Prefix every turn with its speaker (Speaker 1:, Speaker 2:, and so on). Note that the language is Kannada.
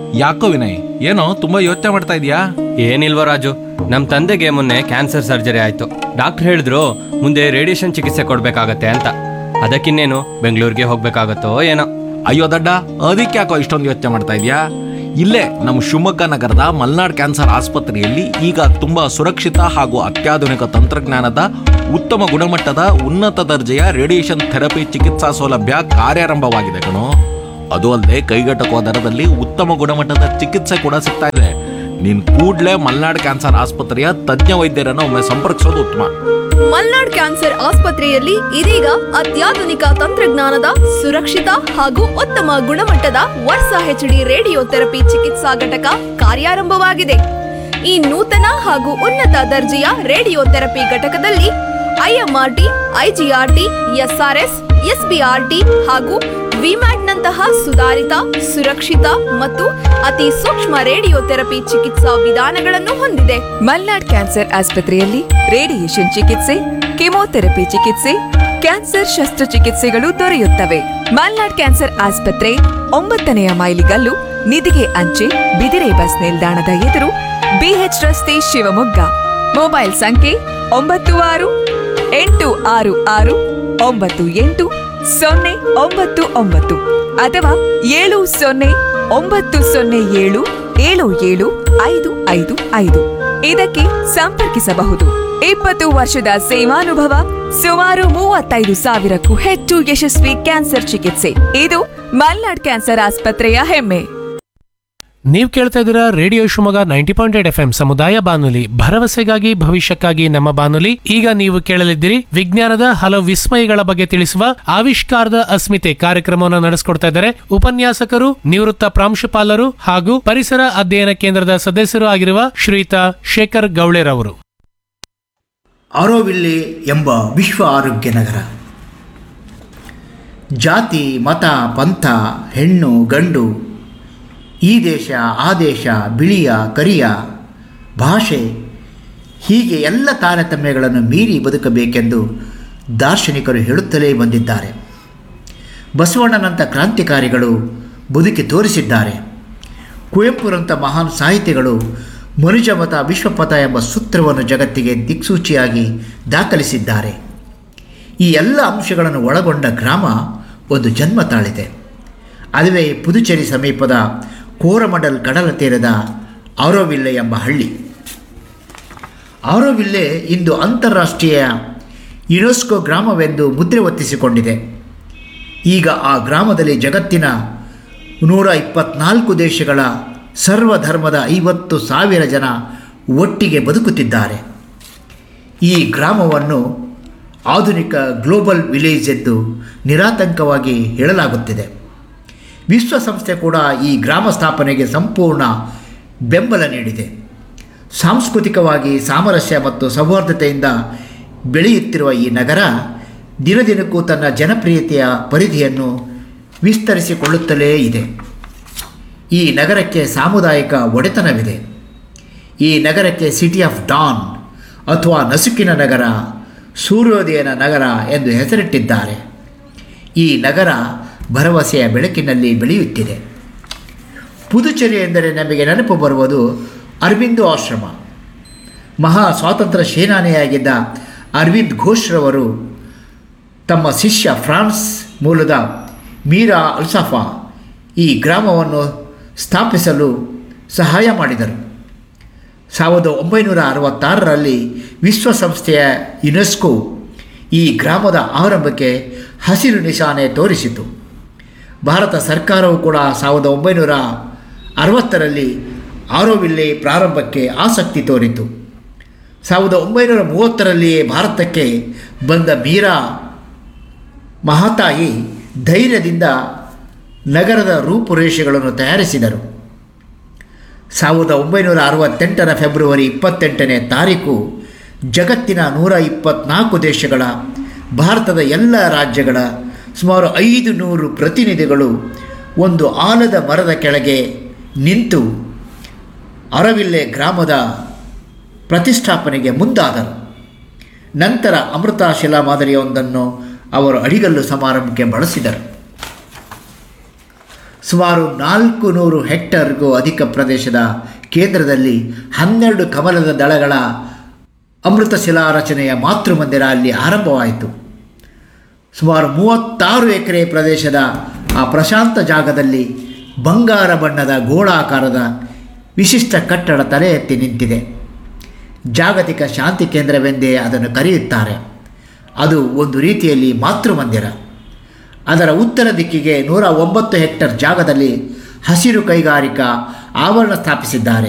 Speaker 1: ಯಾಕೋ ವಿನಯ್ ಏನೋ ತುಂಬಾ ಯೋಚನೆ ಮಾಡ್ತಾ ಇದೀಯಾ
Speaker 2: ಏನಿಲ್ವ ರಾಜು ನಮ್ಮ ತಂದೆಗೆ ಮೊನ್ನೆ ಕ್ಯಾನ್ಸರ್ ಸರ್ಜರಿ ಆಯ್ತು ಡಾಕ್ಟರ್ ಹೇಳಿದ್ರು ಮುಂದೆ ರೇಡಿಯೇಷನ್ ಚಿಕಿತ್ಸೆ ಕೊಡ್ಬೇಕಾಗತ್ತೆ ಅಂತ ಅದಕ್ಕಿನ್ನೇನು ಬೆಂಗಳೂರಿಗೆ ಹೋಗ್ಬೇಕಾಗತ್ತೋ ಏನೋ
Speaker 1: ಅಯ್ಯೋ ದಡ್ಡ ಅದಕ್ಕೆ ಯಾಕೋ ಇಷ್ಟೊಂದು ಯೋಚನೆ ಮಾಡ್ತಾ ಇದೀಯಾ ಇಲ್ಲೇ ನಮ್ಮ ಶಿವಮೊಗ್ಗ ನಗರದ ಮಲ್ನಾಡ್ ಕ್ಯಾನ್ಸರ್ ಆಸ್ಪತ್ರೆಯಲ್ಲಿ ಈಗ ತುಂಬಾ ಸುರಕ್ಷಿತ ಹಾಗೂ ಅತ್ಯಾಧುನಿಕ ತಂತ್ರಜ್ಞಾನದ ಉತ್ತಮ ಗುಣಮಟ್ಟದ ಉನ್ನತ ದರ್ಜೆಯ ರೇಡಿಯೇಷನ್ ಥೆರಪಿ ಚಿಕಿತ್ಸಾ ಸೌಲಭ್ಯ ಕಾರ್ಯಾರಂಭವಾಗಿದೆ ಕಣೋ ಅದು ಅಲ್ಲದೆ ಕೈಗೆಟಕುವ ದರದಲ್ಲಿ ಉತ್ತಮ ಗುಣಮಟ್ಟದ ಚಿಕಿತ್ಸೆ ಕೂಡ ಸಿಗ್ತಾ ಇದೆ ನೀನ್ ಕೂಡ್ಲೇ ಮಲ್ನಾಡ್ ಕ್ಯಾನ್ಸರ್ ಆಸ್ಪತ್ರೆಯ ತಜ್ಞ ವೈದ್ಯರನ್ನು ಒಮ್ಮೆ ಸಂಪರ್ಕಿಸೋದು ಉತ್ತಮ
Speaker 3: ಮಲ್ನಾಡ್ ಕ್ಯಾನ್ಸರ್ ಆಸ್ಪತ್ರೆಯಲ್ಲಿ ಇದೀಗ ಅತ್ಯಾಧುನಿಕ ತಂತ್ರಜ್ಞಾನದ ಸುರಕ್ಷಿತ ಹಾಗೂ ಉತ್ತಮ ಗುಣಮಟ್ಟದ ವರ್ಷ ಹೆಚ್ಡಿ ರೇಡಿಯೋ ಥೆರಪಿ ಚಿಕಿತ್ಸಾ ಘಟಕ ಕಾರ್ಯಾರಂಭವಾಗಿದೆ ಈ ನೂತನ ಹಾಗೂ ಉನ್ನತ ದರ್ಜೆಯ ರೇಡಿಯೋ ಥೆರಪಿ ಘಟಕದಲ್ಲಿ ಐಎಂಆರ್ಟಿ ಐಜಿಆರ್ಟಿ ಎಸ್ಆರ್ಎಸ್ ಎಸ್ಬಿಆರ್ಟಿ ಹಾಗೂ ವಿಮ್ಯಾಟ್ನಂತಹ ಸುಧಾರಿತ ಸುರಕ್ಷಿತ ಮತ್ತು ಅತಿ ಸೂಕ್ಷ್ಮ ರೇಡಿಯೋ ಥೆರಪಿ ಚಿಕಿತ್ಸಾ ವಿಧಾನಗಳನ್ನು ಹೊಂದಿದೆ
Speaker 4: ಮಲ್ನಾಡ್ ಕ್ಯಾನ್ಸರ್ ಆಸ್ಪತ್ರೆಯಲ್ಲಿ ರೇಡಿಯೇಷನ್ ಚಿಕಿತ್ಸೆ ಕೆಮೊಥೆರಪಿ ಚಿಕಿತ್ಸೆ ಕ್ಯಾನ್ಸರ್ ಶಸ್ತ್ರಚಿಕಿತ್ಸೆಗಳು ದೊರೆಯುತ್ತವೆ ಮಲ್ನಾಡ್ ಕ್ಯಾನ್ಸರ್ ಆಸ್ಪತ್ರೆ ಒಂಬತ್ತನೆಯ ಮೈಲಿಗಲ್ಲು ನಿಧಿಗೆ ಅಂಚೆ ಬಿದಿರೆ ಬಸ್ ನಿಲ್ದಾಣದ ಎದುರು ಬಿಎಚ್ ರಸ್ತೆ ಶಿವಮೊಗ್ಗ ಮೊಬೈಲ್ ಸಂಖ್ಯೆ ಒಂಬತ್ತು ಆರು ಎಂಟು ಆರು ಆರು ಒಂಬತ್ತು ಎಂಟು ಸೊನ್ನೆ ಒಂಬತ್ತು ಒಂಬತ್ತು ಅಥವಾ ಏಳು ಸೊನ್ನೆ ಒಂಬತ್ತು ಸೊನ್ನೆ ಏಳು ಏಳು ಏಳು ಐದು ಐದು ಐದು ಇದಕ್ಕೆ ಸಂಪರ್ಕಿಸಬಹುದು ಇಪ್ಪತ್ತು ವರ್ಷದ ಸೇವಾನುಭವ ಸುಮಾರು ಮೂವತ್ತೈದು ಸಾವಿರಕ್ಕೂ ಹೆಚ್ಚು ಯಶಸ್ವಿ ಕ್ಯಾನ್ಸರ್ ಚಿಕಿತ್ಸೆ ಇದು ಮಲ್ನಾಡ್ ಕ್ಯಾನ್ಸರ್ ಆಸ್ಪತ್ರೆಯ ಹೆಮ್ಮೆ
Speaker 5: ನೀವು ಕೇಳ್ತಾ ಇದ್ದೀರಾ radio Shivamogga ninety point eight F M ಸಮುದಾಯ ಬಾನುಲಿ ಭರವಸೆಗಾಗಿ ಭವಿಷ್ಯಕ್ಕಾಗಿ ನಮ್ಮ ಬಾನುಲಿ ಈಗ ನೀವು ಕೇಳಲಿದ್ದೀರಿ ವಿಜ್ಞಾನದ ಹಲವು ವಿಸ್ಮಯಗಳ ಬಗ್ಗೆ ತಿಳಿಸುವ ಆವಿಷ್ಕಾರದ ಅಸ್ಮಿತೆ ಕಾರ್ಯಕ್ರಮವನ್ನು ನಡೆಸಿಕೊಡ್ತಾ ಇದ್ದಾರೆ ಉಪನ್ಯಾಸಕರು ನಿವೃತ್ತ ಪ್ರಾಂಶುಪಾಲರು ಹಾಗೂ ಪರಿಸರ ಅಧ್ಯಯನ ಕೇಂದ್ರದ ಸದಸ್ಯರು ಆಗಿರುವ ಶ್ರೀಯುತ ಶೇಖರ್ ಗೌಳೆರವರು
Speaker 6: ಆರೋವಿಲ್ಲೆ ಎಂಬ ವಿಶ್ವ ಆರೋಗ್ಯ ನಗರ ಜಾತಿ ಮತ ಪಂಥ ಹೆಣ್ಣು ಗಂಡು ಈ ದೇಶ ಆ ದೇಶ ಬಿಳಿಯ ಕರಿಯ ಭಾಷೆ ಹೀಗೆ ಎಲ್ಲ ತಾರತಮ್ಯಗಳನ್ನು ಮೀರಿ ಬದುಕಬೇಕೆಂದು ದಾರ್ಶನಿಕರು ಹೇಳುತ್ತಲೇ ಬಂದಿದ್ದಾರೆ ಬಸವಣ್ಣನಂಥ ಕ್ರಾಂತಿಕಾರಿಗಳು ಬದುಕಿ ತೋರಿಸಿದ್ದಾರೆ ಕುವೆಂಪುರಂಥ ಮಹಾನ್ ಸಾಹಿತಿಗಳು ಮನುಜಮತ ವಿಶ್ವಪಥ ಎಂಬ ಸೂತ್ರವನ್ನು ಜಗತ್ತಿಗೆ ದಿಕ್ಸೂಚಿಯಾಗಿ ದಾಖಲಿಸಿದ್ದಾರೆ ಈ ಎಲ್ಲ ಅಂಶಗಳನ್ನು ಒಳಗೊಂಡ ಗ್ರಾಮ ಒಂದು ಜನ್ಮ ತಾಳಿದೆ ಅದುವೇ ಪುದುಚೇರಿ ಸಮೀಪದ ಕೋರಮಂಡಲ್ ಕಡಲ ತೀರದ ಆರೋವಿಲ್ಲೆ ಎಂಬ ಹಳ್ಳಿ ಆರೋವಿಲ್ಲೆ ಇಂದು ಅಂತಾರಾಷ್ಟ್ರೀಯ ಯುನೆಸ್ಕೋ ಗ್ರಾಮವೆಂದು ಮುದ್ರೆ ಒತ್ತಿಸಿಕೊಂಡಿದೆ ಈಗ ಆ ಗ್ರಾಮದಲ್ಲಿ ಜಗತ್ತಿನ ನೂರ ಇಪ್ಪತ್ನಾಲ್ಕು ದೇಶಗಳ ಸರ್ವಧರ್ಮದ ಐವತ್ತು ಸಾವಿರ ಜನ ಒಟ್ಟಿಗೆ ಬದುಕುತ್ತಿದ್ದಾರೆ ಈ ಗ್ರಾಮವನ್ನು ಆಧುನಿಕ ಗ್ಲೋಬಲ್ ವಿಲೇಜ್ ಎಂದು ನಿರಾತಂಕವಾಗಿ ಹೇಳಲಾಗುತ್ತಿದೆ ವಿಶ್ವಸಂಸ್ಥೆ ಕೂಡ ಈ ಗ್ರಾಮ ಸ್ಥಾಪನೆಗೆ ಸಂಪೂರ್ಣ ಬೆಂಬಲ ನೀಡಿದೆ ಸಾಂಸ್ಕೃತಿಕವಾಗಿ ಸಾಮರಸ್ಯ ಮತ್ತು ಸೌಹಾರ್ದತೆಯಿಂದ ಬೆಳೆಯುತ್ತಿರುವ ಈ ನಗರ ದಿನದಿನಕ್ಕೂ ತನ್ನ ಜನಪ್ರಿಯತೆಯ ಪರಿಧಿಯನ್ನು ವಿಸ್ತರಿಸಿಕೊಳ್ಳುತ್ತಲೇ ಇದೆ ಈ ನಗರಕ್ಕೆ ಸಾಮುದಾಯಿಕ ಒಡೆತನವಿದೆ ಈ ನಗರಕ್ಕೆ ಸಿಟಿ ಆಫ್ ಡಾನ್ ಅಥವಾ ನಸುಕಿನ ನಗರ ಸೂರ್ಯೋದಯನ ನಗರ ಎಂದು ಹೆಸರಿಟ್ಟಿದ್ದಾರೆ ಈ ನಗರ ಭರವಸೆಯ ಬೆಳಕಿನಲ್ಲಿ ಬೆಳೆಯುತ್ತಿದೆ ಪುದುಚೇರಿ ಎಂದರೆ ನಮಗೆ ನೆನಪು ಬರುವುದು ಅರವಿಂದೋ ಆಶ್ರಮ ಮಹಾ ಸ್ವಾತಂತ್ರ್ಯ ಸೇನಾನಿಯಾಗಿದ್ದ ಅರವಿಂದ್ ಘೋಷ್ರವರು ತಮ್ಮ ಶಿಷ್ಯ ಫ್ರಾನ್ಸ್ ಮೂಲದ ಮೀರಾ ಅಲ್ಸಫಾ ಈ ಗ್ರಾಮವನ್ನು ಸ್ಥಾಪಿಸಲು ಸಹಾಯ ಮಾಡಿದರು ಸಾವಿರದ ಒಂಬೈನೂರ ಅರವತ್ತಾರರಲ್ಲಿ ವಿಶ್ವಸಂಸ್ಥೆಯ ಯುನೆಸ್ಕೋ ಈ ಗ್ರಾಮದ ಆರಂಭಕ್ಕೆ ಹಸಿರು ನಿಶಾನೆ ತೋರಿಸಿತು ಭಾರತ ಸರ್ಕಾರವು ಕೂಡ ಸಾವಿರದ ಒಂಬೈನೂರ ಅರವತ್ತರಲ್ಲಿ ಆರೋವಿಲ್ಲೆ ಪ್ರಾರಂಭಕ್ಕೆ ಆಸಕ್ತಿ ತೋರಿತು ಸಾವಿರದ ಒಂಬೈನೂರ ಮೂವತ್ತರಲ್ಲಿಯೇ ಭಾರತಕ್ಕೆ ಬಂದ ಮೀರಾ ಮಹಾತಾಯಿ ಧೈರ್ಯದಿಂದ ನಗರದ ರೂಪುರೇಷೆಗಳನ್ನು ತಯಾರಿಸಿದರು ಸಾವಿರದ ಒಂಬೈನೂರ ಅರವತ್ತೆಂಟರ ಫೆಬ್ರವರಿ ಇಪ್ಪತ್ತೆಂಟನೇ ತಾರೀಕು ಜಗತ್ತಿನ ನೂರ ಇಪ್ಪತ್ನಾಲ್ಕು ದೇಶಗಳ ಭಾರತದ ಎಲ್ಲ ರಾಜ್ಯಗಳ ಸುಮಾರು ಐದು ನೂರು ಪ್ರತಿನಿಧಿಗಳು ಒಂದು ಆಲದ ಮರದ ಕೆಳಗೆ ನಿಂತು ಅರವಿಲ್ಲೆ ಗ್ರಾಮದ ಪ್ರತಿಷ್ಠಾಪನೆಗೆ ಮುಂದಾದರು ನಂತರ ಅಮೃತ ಶಿಲಾ ಮಾದರಿಯೊಂದನ್ನು ಅವರು ಅಡಿಗಲ್ಲು ಸಮಾರಂಭಕ್ಕೆ ಬಳಸಿದರು ಸುಮಾರು ನಾಲ್ಕು ನೂರು ಹೆಕ್ಟರ್ಗೂ ಅಧಿಕ ಪ್ರದೇಶದ ಕೇಂದ್ರದಲ್ಲಿ ಹನ್ನೆರಡು ಕಮಲದ ದಳಗಳ ಅಮೃತಶಿಲಾ ರಚನೆಯ ಮಾತೃಮಂದಿರ ಅಲ್ಲಿ ಆರಂಭವಾಯಿತು ಸುಮಾರು ಮೂವತ್ತಾರು ಎಕರೆ ಪ್ರದೇಶದ ಆ ಪ್ರಶಾಂತ ಜಾಗದಲ್ಲಿ ಬಂಗಾರ ಬಣ್ಣದ ಗೋಳಾಕಾರದ ವಿಶಿಷ್ಟ ಕಟ್ಟಡ ತಲೆ ಎತ್ತಿ ನಿಂತಿದೆ ಜಾಗತಿಕ ಶಾಂತಿ ಕೇಂದ್ರವೆಂದೇ ಅದನ್ನು ಕರೆಯುತ್ತಾರೆ ಅದು ಒಂದು ರೀತಿಯಲ್ಲಿ ಮಾತೃಮಂದಿರ ಅದರ ಉತ್ತರ ದಿಕ್ಕಿಗೆ ನೂರ ಒಂಬತ್ತು ಹೆಕ್ಟರ್ ಜಾಗದಲ್ಲಿ ಹಸಿರು ಕೈಗಾರಿಕಾ ಆವರಣ ಸ್ಥಾಪಿಸಿದ್ದಾರೆ